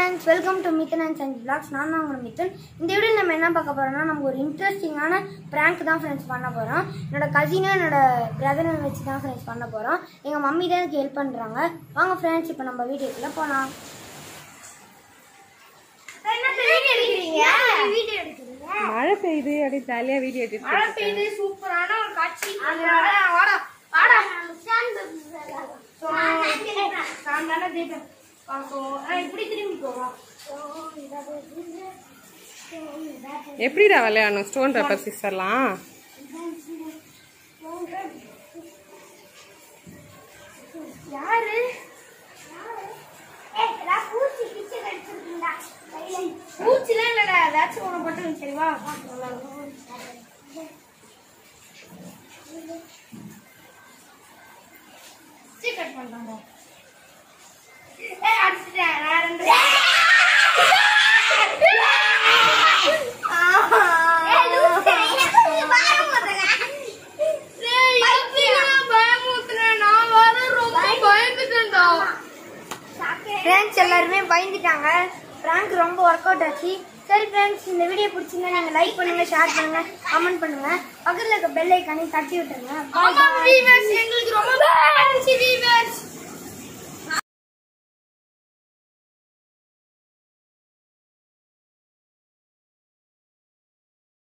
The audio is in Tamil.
Friends welcome to myth and science blogs நான் தான் உங்கள் மித்தன் இந்த வீடியோ நம்ம என்ன பார்க்க போறோம்னா நமக்கு ஒரு இன்ட்ரெஸ்டிங்கான ப்ராங்க் தான் ஃப்ரெண்ட்ஸ் பண்ண போகிறோம் என்னோட கசினும் என்னோட பிரதரும் வச்சு தான் ஃப்ரெண்ட்ஸ் பண்ண போகிறோம் எங்கள் மம்மி தான் எனக்கு ஹெல்ப் பண்ணுறாங்க வாங்க ஃப்ரெண்ட்ஸ் இப்போ நம்ம வீடியோக்குள்ளே போகலாம் வீடியோ எடுக்கிறீங்க மழை பெய்யுது அப்படி ஜாலியா வீடியோ எடுத்து மழை பெய்யுது சூப்பரான ஒரு காட்சி அதனால வாடா வாடா நான் தானே ஜெயிப்பேன் பார்ப்போம். ஆ, இப்படி திரும்பி போவோம் எப்படிடா விளையாடணும் ஸ்டோன் பேப்பர் சிஸ்டர்லாம் யாரு பூச்சிலாம் இல்லடா ஏதாச்சும் ஒன்று பட்டு சரிவா கட் பண்ணாங்க ஏய் அடிச்சிட்டேன் நான் ரெண்டு ஃப்ரெண்ட்ஸ் எல்லாருமே பயந்துட்டாங்க ப்ராங்க் ரொம்ப ஒர்க் அவுட் ஆச்சு சரி ஃப்ரெண்ட்ஸ் இந்த வீடியோ பிடிச்சிருந்தா நீங்கள் லைக் பண்ணுங்க ஷேர் பண்ணுங்க கமெண்ட் பண்ணுங்க பக்கத்தில் இருக்க பெல் ஐக்கானே தட்டி விட்டுருங்க எங்களுக்கு ரொம்ப